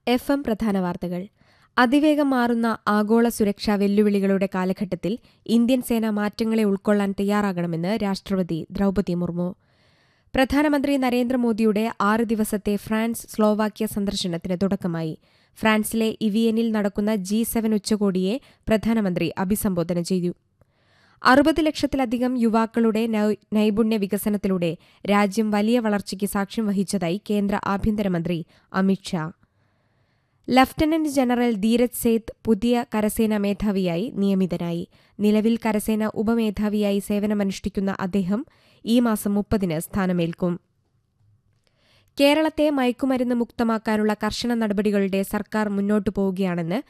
F M പ്രധാന വാർത്തകൾ അതിവേഗം മാറുന്ന ആഗോള സുരക്ഷാ വെല്ലുവിളികളുടെ കാലഘട്ടത്തിൽ ഇന്ത്യൻ സേന മാറ്റങ്ങളെ ഉൾക്കൊള്ളാൻ തയ്യാറാകണമെന്ന് രാഷ്ട്രപതി ദ്രൗപദി മുർമു പ്രധാനമന്ത്രി നരേന്ദ്രമോദിയുടെ ആറ് ദിവസത്തെ ഫ്രാൻസ് സ്ലോവാക്യ സന്ദർശനത്തിന് തുടക്കമായി ഫ്രാൻസിലെ ഇവിയനിൽ നടക്കുന്ന ജി സെവൻ ഉച്ചകോടിയെ പ്രധാനമന്ത്രി അഭിസംബോധന ചെയ്തു അറുപത് ലക്ഷത്തിലധികം യുവാക്കളുടെ നൈ- നൈപുണ്യ വികസനത്തിലൂടെ രാജ്യം വലിയ വളർച്ചയ്ക്ക് സാക്ഷ്യം വഹിച്ചതായി കേന്ദ്ര ആഭ്യന്തരമന്ത്രി അമിത്ഷാ ലഫ്റ്റനന്റ് ജനറൽ ധീരജ് സേത്ത് പുതിയ കരസേനാ മേധാവിയായി നിയമിതനായി നിലവിൽ കരസേന ഉപമേധാവിയായി സേവനമനുഷ്ഠിക്കുന്ന അദ്ദേഹം ഈ മാസം മുപ്പതിന് സ്ഥാനമേൽക്കും കേരളത്തെ മയക്കുമരുന്ന് മുക്തമാക്കാനുള്ള കർശന നടപടികളുടെ സർക്കാർ മുന്നോട്ടു പോവുകയാണെന്ന്